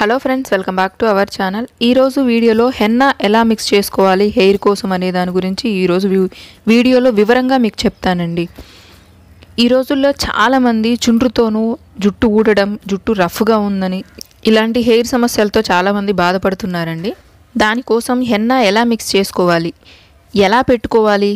hello friends welcome back to our channel ఈరోజు వీడియోలో henna ఎలా మిక్స్ చేసుకోవాలి హెయిర్ కోసం అనే దాని గురించి ఈరోజు వీ- వీడియోలో వివరంగా మీకు చెప్తానండి ఈ రోజుల్లో చాలామంది చుండ్రుతోనూ జుట్టు ఊడడం జుట్టు రఫ్గా ఉందని ఇలాంటి హెయిర్ సమస్యలతో చాలామంది బాధపడుతున్నారండి దానికోసం హెన్నా ఎలా మిక్స్ చేసుకోవాలి ఎలా పెట్టుకోవాలి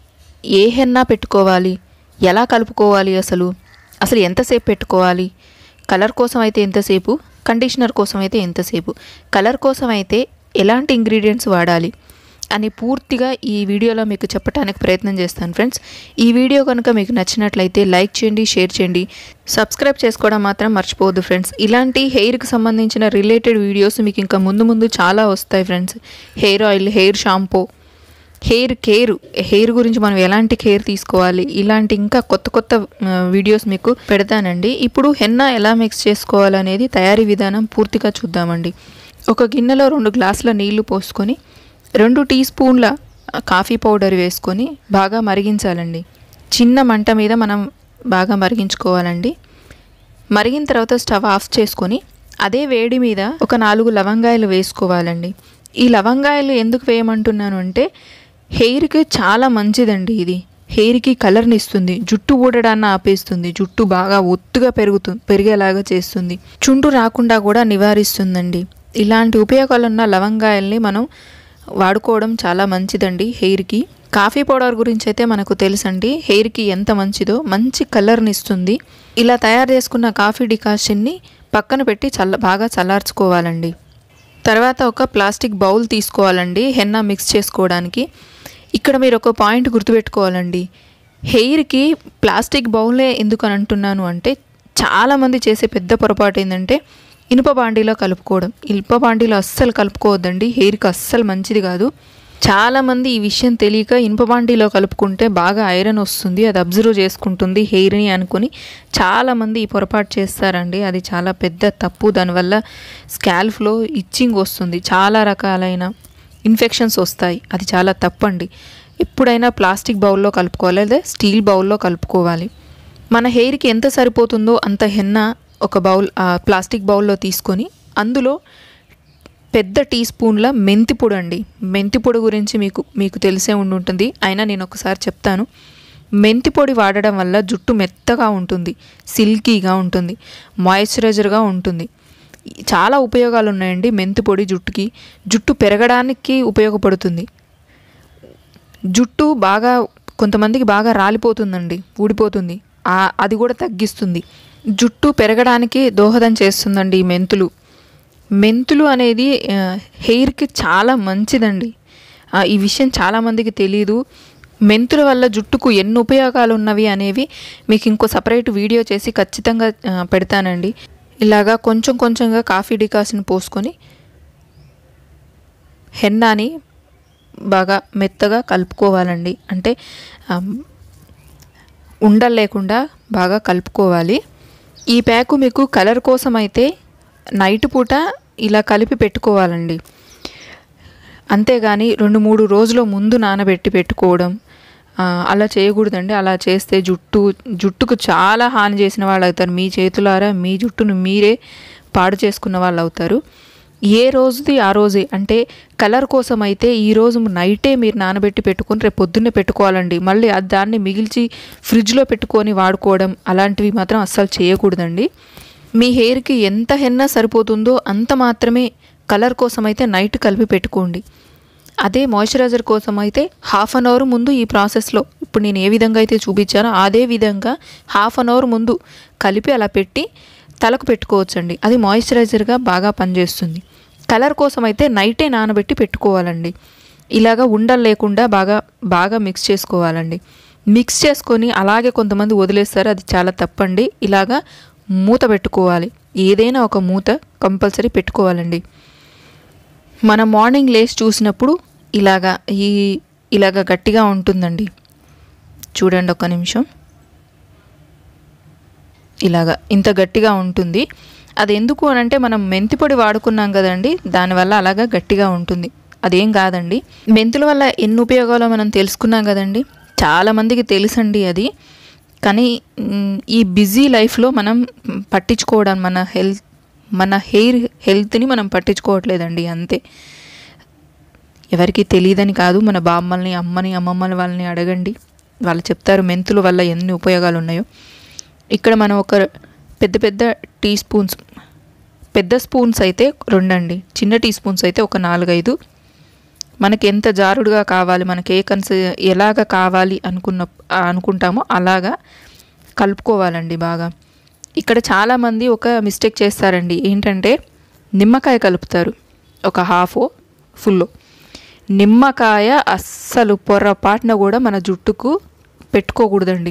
ఏ హెన్నా పెట్టుకోవాలి ఎలా కలుపుకోవాలి అసలు అసలు ఎంతసేపు పెట్టుకోవాలి కలర్ కోసం అయితే ఎంతసేపు కండిషనర్ కోసం అయితే ఎంతసేపు కలర్ కోసం అయితే ఎలాంటి ఇంగ్రీడియంట్స్ వాడాలి అని పూర్తిగా ఈ వీడియోలో మీకు చెప్పడానికి ప్రయత్నం చేస్తాను ఫ్రెండ్స్ ఈ వీడియో కనుక మీకు నచ్చినట్లయితే లైక్ చేయండి షేర్ చేయండి సబ్స్క్రైబ్ చేసుకోవడం మాత్రం మర్చిపోవద్దు ఫ్రెండ్స్ ఇలాంటి హెయిర్కి సంబంధించిన రిలేటెడ్ వీడియోస్ మీకు ఇంకా ముందు ముందు చాలా వస్తాయి friends hair oil hair shampoo hair care hair గురించి మనం ఎలాంటి కేర్ తీసుకోవాలి ఇలాంటి ఇంకా కొత్త కొత్త ఆ, వీడియోస్ మీకు పెడతానండి ఇప్పుడు హెన్నా ఎలా మిక్స్ చేసుకోవాలనేది తయారీ విధానం పూర్తిగా చూద్దామండి ఒక గిన్నెలో రెండు గ్లాసుల నీళ్లు పోసుకొని రెండు టీ స్పూన్ల కాఫీ పౌడర్ వేసుకొని బాగా మరిగించాలండి చిన్న మంట మీద మనం బాగా మరిగించుకోవాలండి మరిగిన తర్వాత స్టవ్ ఆఫ్ చేసుకొని అదే వేడి మీద ఒక నాలుగు లవంగాయలు వేసుకోవాలండి ఈ లవంగాయలు ఎందుకు వేయమంటున్నాను అంటే హెయిర్కి చాలా మంచిదండి ఇది హెయిర్కి కలర్ని ఇస్తుంది జుట్టు ఊడడాన్ని ఆపేస్తుంది జుట్టు బాగా ఒత్తుగా పెరుగుతు పెరిగేలాగా చేస్తుంది చుండు రాకుండా కూడా నివారిస్తుందండి ఇలాంటి ఉపయోగాలు ఉన్న లవంగాయల్ని మనం వాడుకోవడం చాలా మంచిదండి హెయిర్కి కాఫీ పౌడర్ గురించి అయితే మనకు తెలుసండి హెయిర్కి ఎంత మంచిదో మంచి కలర్ని ఇస్తుంది ఇలా తయారు చేసుకున్న కాఫీ డికాషన్ని పక్కన పెట్టి చల్ల బాగా చల్లార్చుకోవాలండి తర్వాత ఒక ప్లాస్టిక్ బౌల్ తీసుకోవాలండి హెన్నా మిక్స్ చేసుకోవడానికి ఇక్కడ మీరు ఒక పాయింట్ గుర్తుపెట్టుకోవాలండి హెయిర్కి ప్లాస్టిక్ బౌలే ఎందుకు అని అంటున్నాను అంటే చాలామంది చేసే పెద్ద పొరపాటు ఏంటంటే ఇనుప బాండీలో కలుపుకోవడం ఇనుప బాండీలో అస్సలు కలుపుకోవద్దండి హెయిర్కి అస్సలు మంచిది కాదు చాలామంది ఈ విషయం తెలియక ఇనుప బాండీలో కలుపుకుంటే బాగా ఐరన్ వస్తుంది అది అబ్జర్వ్ చేసుకుంటుంది హెయిర్ని అనుకుని చాలామంది ఈ పొరపాటు చేస్తారండి అది చాలా పెద్ద తప్పు దానివల్ల స్కాల్ఫ్లో ఇచ్చింగ్ వస్తుంది చాలా రకాలైన ఇన్ఫెక్షన్స్ వస్తాయి అది చాలా తప్పండి ఎప్పుడైనా ప్లాస్టిక్ బౌల్లో కలుపుకోవాలి లేదా స్టీల్ బౌల్లో కలుపుకోవాలి మన హెయిర్కి ఎంత సరిపోతుందో అంత హెన్న ఒక బౌల్ ఆ ప్లాస్టిక్ బౌల్లో తీసుకొని అందులో పెద్ద టీ స్పూన్ల మెంతి పొడి అండి మెంతి పొడి గురించి మీకు మీకు తెలిసే ఉండి ఉంటుంది అయినా నేను ఒకసారి చెప్తాను మెంతి పొడి వాడడం వల్ల జుట్టు మెత్తగా ఉంటుంది సిల్కీగా ఉంటుంది మాయిశ్చరైజర్గా ఉంటుంది చాలా ఉపయోగాలు ఉన్నాయండి మెంతి పొడి జుట్టుకి జుట్టు పెరగడానికి ఉపయోగపడుతుంది జుట్టు బాగా కొంతమందికి బాగా రాలిపోతుందండి ఊడిపోతుంది ఆ- అది కూడా తగ్గిస్తుంది జుట్టు పెరగడానికి దోహదం చేస్తుందండి ఈ మెంతులు మెంతులు అనేది ఆ, హెయిర్కి చాలా మంచిదండి ఆ, ఈ విషయం చాలామందికి తెలియదు మెంతుల వల్ల జుట్టుకు ఎన్ని ఉపయోగాలు ఉన్నవి అనేవి మీకు ఇంకో సపరేట్ వీడియో చేసి ఖచ్చితంగా ఆ, పెడతానండి ఇలాగా కొంచెం కొంచెంగా కాఫీ డికాషన్ పోసుకొని హెన్నాని బాగా మెత్తగా కలుపుకోవాలండి అంటే ఆ, ఉండలు లేకుండా బాగా కలుపుకోవాలి ఈ ప్యాకు మీకు కలర్ కోసం అయితే నైట్ పూట ఇలా కలిపి పెట్టుకోవాలండి అంతేగాని రెండు మూడు రోజుల ముందు నానబెట్టి పెట్టుకోవడం ఆ, అలా చేయకూడదండి అలా చేస్తే జుట్టు జుట్టుకు చాలా హాని చేసిన వాళ్ళు అవుతారు మీ చేతులారా మీ జుట్టును మీరే పాడు చేసుకున్న వాళ్ళు అవుతారు ఏ రోజుది ఆ రోజే అంటే కలర్ కోసం అయితే ఈ రోజు నైటే మీరు నానబెట్టి పెట్టుకొని రేపు పొద్దున్నే పెట్టుకోవాలండి మళ్ళీ అది దాన్ని మిగిల్చి ఫ్రిడ్జ్లో పెట్టుకొని వాడుకోవడం అలాంటివి మాత్రం అస్సలు చేయకూడదండి మీ హెయిర్కి ఎంత హెన్న సరిపోతుందో అంత మాత్రమే కలర్ కోసం అయితే నైట్ కలిపి పెట్టుకోండి అదే మాయిశ్చరైజర్ కోసం అయితే హాఫ్ అన్ అవర్ ముందు ఈ ప్రాసెస్లో ఇప్పుడు నేను ఏ విధంగా అయితే చూపించానో అదే విధంగా హాఫ్ అన్ అవర్ ముందు కలిపి అలా పెట్టి తలకు పెట్టుకోవచ్చండి అది మాయిశ్చరైజర్గా బాగా పనిచేస్తుంది కలర్ కోసం అయితే నైటే నానబెట్టి పెట్టుకోవాలండి ఇలాగా ఉండలు లేకుండా బాగా బాగా మిక్స్ చేసుకోవాలండి మిక్స్ చేసుకొని అలాగే కొంతమంది వదిలేస్తారు అది చాలా తప్పండి ఇలాగా మూత పెట్టుకోవాలి ఏదైనా ఒక మూత కంపల్సరీ పెట్టుకోవాలండి మనం మార్నింగ్ లేచి చూసినప్పుడు ఇలాగా ఈ ఇలాగా గట్టిగా ఉంటుందండి చూడండి ఒక నిమిషం ఇలాగా ఇంత గట్టిగా ఉంటుంది అది ఎందుకు అని అంటే మనం మెంతి పొడి వాడుకున్నాం కదండి దానివల్ల అలాగా గట్టిగా ఉంటుంది అదేం కాదండి మెంతుల వల్ల ఎన్ని ఉపయోగాలో మనం తెలుసుకున్నాం కదండి చాలామందికి తెలుసండి అది కానీ మ్, ఈ బిజీ లైఫ్లో మనం పట్టించుకోవడం మన హెల్త్ మన హెయిర్ హెల్త్ని మనం పట్టించుకోవట్లేదండి అంతే ఎవరికి తెలియదని కాదు మన బామ్మల్ని అమ్మని అమ్మమ్మల వాళ్ళని అడగండి వాళ్ళు చెప్తారు మెంతుల వల్ల ఎన్ని ఉపయోగాలు ఉన్నాయో ఇక్కడ మనం ఒక పెద్ద పెద్ద టీ స్పూన్స్ పెద్ద స్పూన్స్ అయితే రెండండి చిన్న టీ స్పూన్స్ అయితే ఒక నాలుగైదు మనకి ఎంత జారుడుగా కావాలి మనకి ఏ కన్స ఎలాగ కావాలి అనుకున్న అనుకుంటామో అలాగా కలుపుకోవాలండి బాగా ఇక్కడ చాలామంది ఒక మిస్టేక్ చేస్తారండి ఏంటంటే నిమ్మకాయ కలుపుతారు ఒక హాఫ్ ఫుల్ నిమ్మకాయ అస్సలు పొరపాటున కూడా మన జుట్టుకు పెట్టుకోకూడదండి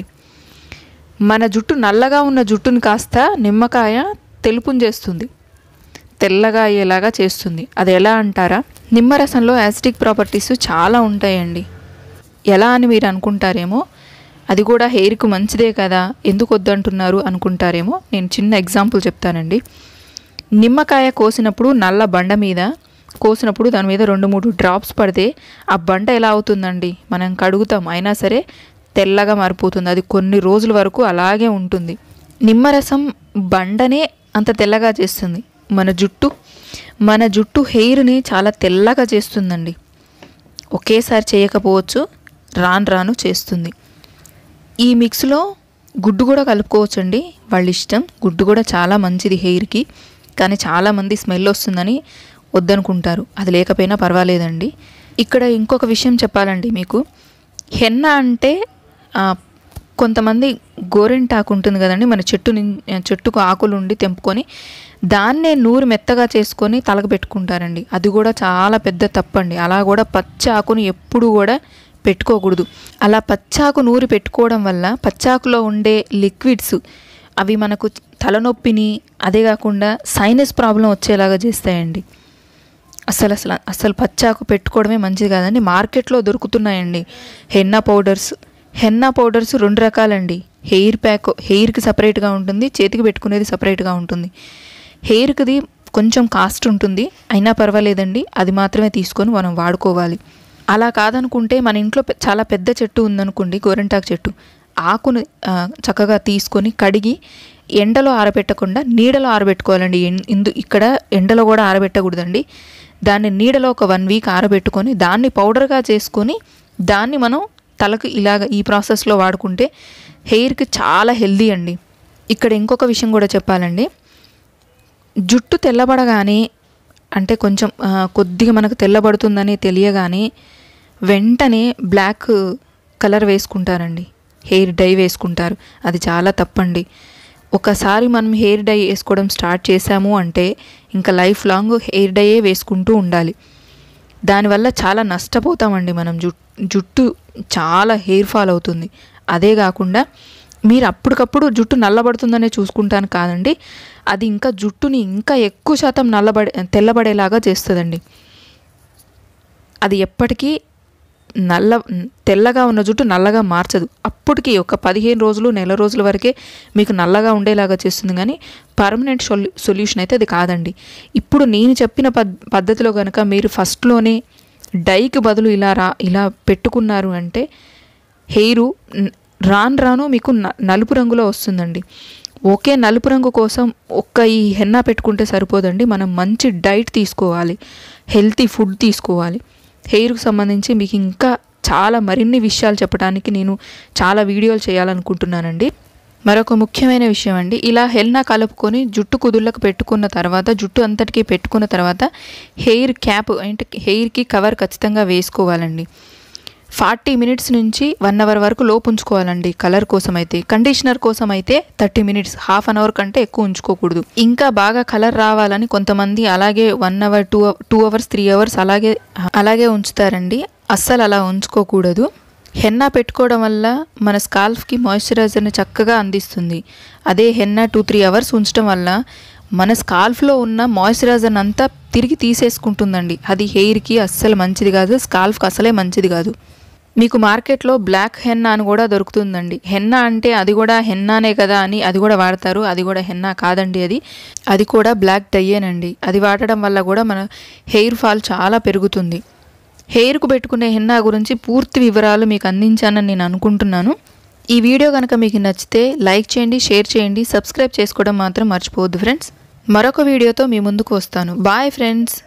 మన జుట్టు నల్లగా ఉన్న జుట్టుని కాస్త నిమ్మకాయ తెలుపుని చేస్తుంది తెల్లగా అయ్యేలాగా చేస్తుంది అది ఎలా అంటారా నిమ్మరసంలో యాసిడిక్ ప్రాపర్టీస్ చాలా ఉంటాయండి ఎలా అని మీరు అనుకుంటారేమో అది కూడా హెయిర్కు మంచిదే కదా ఎందుకు వద్దంటున్నారు అనుకుంటారేమో నేను చిన్న ఎగ్జాంపుల్ చెప్తానండి నిమ్మకాయ కోసినప్పుడు నల్ల బండ మీద కోసినప్పుడు దాని మీద రెండు మూడు డ్రాప్స్ పడితే ఆ బండ ఎలా అవుతుందండి మనం కడుగుతాం అయినా సరే తెల్లగా మారిపోతుంది అది కొన్ని రోజుల వరకు అలాగే ఉంటుంది నిమ్మరసం బండనే అంత తెల్లగా చేస్తుంది మన జుట్టు మన జుట్టు హెయిర్ని చాలా తెల్లగా చేస్తుందండి ఒకేసారి చేయకపోవచ్చు రాను రాను చేస్తుంది ఈ మిక్స్లో గుడ్డు కూడా కలుపుకోవచ్చండి వాళ్ళ ఇష్టం గుడ్డు కూడా చాలా మంచిది హెయిర్కి కానీ చాలామంది స్మెల్ వస్తుందని వద్దనుకుంటారు అది లేకపోయినా పర్వాలేదండి ఇక్కడ ఇంకొక విషయం చెప్పాలండి మీకు హెన్న అంటే ఆ, కొంతమంది గోరెంటాకు ఉంటుంది కదండి మన చెట్టు నిం- చెట్టుకు ఆకులు ఉండి తెంపుకొని దాన్నే నూరు మెత్తగా చేసుకొని తలకు పెట్టుకుంటారండి అది కూడా చాలా పెద్ద తప్పండి అలా కూడా పచ్చి ఆకుని ఎప్పుడు కూడా పెట్టుకోకూడదు అలా పచ్చాకు నూరి పెట్టుకోవడం వల్ల పచ్చాకులో ఉండే లిక్విడ్స్ అవి మనకు తలనొప్పిని అదే కాకుండా సైనస్ ప్రాబ్లం వచ్చేలాగా చేస్తాయండి అసలు అసలు అసలు పచ్చాకు పెట్టుకోవడమే మంచిది కాదండి మార్కెట్లో దొరుకుతున్నాయండి హెన్నా పౌడర్స్ హెన్నా పౌడర్స్ రెండు రకాలండి హెయిర్ ప్యాక్ హెయిర్కి సపరేట్గా ఉంటుంది చేతికి పెట్టుకునేది సపరేట్గా ఉంటుంది హెయిర్కిది కొంచెం కాస్ట్ ఉంటుంది అయినా పర్వాలేదండి అది మాత్రమే తీసుకొని మనం వాడుకోవాలి అలా కాదనుకుంటే మన ఇంట్లో పె- చాలా పెద్ద చెట్టు ఉందనుకోండి గోరెంటాకు చెట్టు ఆకును ఆ, చక్కగా తీసుకొని కడిగి ఎండలో ఆరబెట్టకుండా నీడలో ఆరబెట్టుకోవాలండి ఎన్- ఇందు ఇక్కడ ఎండలో కూడా ఆరబెట్టకూడదండి దాన్ని నీడలో ఒక వన్ వీక్ ఆరబెట్టుకొని దాన్ని పౌడర్గా చేసుకొని దాన్ని మనం తలకు ఇలాగ ఈ ప్రాసెస్లో వాడుకుంటే హెయిర్కి చాలా హెల్దీ అండి ఇక్కడ ఇంకొక విషయం కూడా చెప్పాలండి జుట్టు తెల్లబడగానే అంటే కొంచెం ఆ, కొద్దిగా మనకు తెల్లబడుతుందని తెలియగానే వెంటనే బ్లాక్ కలర్ వేసుకుంటారండి హెయిర్ డై వేసుకుంటారు అది చాలా తప్పండి ఒకసారి మనం హెయిర్ డై వేసుకోవడం స్టార్ట్ చేసాము అంటే ఇంకా లైఫ్ లాంగ్ హెయిర్ డైయే వేసుకుంటూ ఉండాలి దానివల్ల చాలా నష్టపోతామండి మనం జుట్టు జుట్టు చాలా హెయిర్ ఫాల్ అవుతుంది అదే కాకుండా మీరు అప్పటికప్పుడు జుట్టు నల్లబడుతుందనే చూసుకుంటాను కాదండి అది ఇంకా జుట్టుని ఇంకా ఎక్కువ శాతం నల్లబడే తెల్లబడేలాగా చేస్తుందండి అది ఎప్పటికీ నల్ల తెల్లగా ఉన్న జుట్టు నల్లగా మార్చదు అప్పటికి ఒక పదిహేను రోజులు నెల రోజుల వరకే మీకు నల్లగా ఉండేలాగా చేస్తుంది కానీ పర్మనెంట్ సొల్యూ సొల్యూషన్ అయితే అది కాదండి ఇప్పుడు నేను చెప్పిన పద్ పద్ధతిలో కనుక మీరు ఫస్ట్లోనే డైకి బదులు ఇలా రా ఇలా పెట్టుకున్నారు అంటే హెయిరు న్- రాను రాను మీకు న- నలుపు రంగులో వస్తుందండి ఒకే నలుపు రంగు కోసం ఒక్క ఈ హెన్నా పెట్టుకుంటే సరిపోదండి మనం మంచి డైట్ తీసుకోవాలి హెల్తీ ఫుడ్ తీసుకోవాలి హెయిర్కి సంబంధించి మీకు ఇంకా చాలా మరిన్ని విషయాలు చెప్పడానికి నేను చాలా వీడియోలు చేయాలనుకుంటున్నానండి మరొక ముఖ్యమైన విషయం అండి ఇలా హెల్నా కలుపుకొని జుట్టు కుదుళ్ళకు పెట్టుకున్న తర్వాత జుట్టు అంతటికి పెట్టుకున్న తర్వాత హెయిర్ క్యాప్ అంటే హెయిర్కి కవర్ ఖచ్చితంగా వేసుకోవాలండి ఫార్టీ మినిట్స్ నుంచి వన్ అవర్ వరకు లోపు ఉంచుకోవాలండి కలర్ కోసం అయితే కండిషనర్ కోసం అయితే thirty minutes half an hour కంటే ఎక్కువ ఉంచుకోకూడదు ఇంకా బాగా కలర్ రావాలని కొంతమంది అలాగే one hour two two hours three hours అలాగే అలాగే ఉంచుతారండి అస్సలు అలా ఉంచుకోకూడదు హెన్నా పెట్టుకోవడం వల్ల మన స్కాల్ఫ్కి మాయిశ్చరైజర్ని చక్కగా అందిస్తుంది అదే హెన్నా టూ త్రీ అవర్స్ ఉంచడం వల్ల మన స్కాల్ఫ్లో ఉన్న మాయిశ్చరైజర్ అంతా తిరిగి తీసేసుకుంటుందండి అది హెయిర్కి అస్సలు మంచిది కాదు స్కాల్ఫ్కి అసలే మంచిది కాదు మీకు మార్కెట్లో బ్లాక్ హెన్నా అని కూడా దొరుకుతుందండి హెన్నా అంటే అది కూడా హెన్నానే కదా అని అది కూడా వాడతారు అది కూడా హెన్నా కాదండి అది అది కూడా బ్లాక్ డయ్యేనండి అది వాడడం వల్ల కూడా మన హెయిర్ ఫాల్ చాలా పెరుగుతుంది హెయిర్కు పెట్టుకునే హెన్నా గురించి పూర్తి వివరాలు మీకు అందించానని నేను అనుకుంటున్నాను ఈ వీడియో కనుక మీకు నచ్చితే లైక్ చేయండి షేర్ చేయండి సబ్స్క్రైబ్ చేసుకోవడం మాత్రం మర్చిపోవద్దు ఫ్రెండ్స్ మరొక వీడియోతో మీ ముందుకు వస్తాను బాయ్ ఫ్రెండ్స్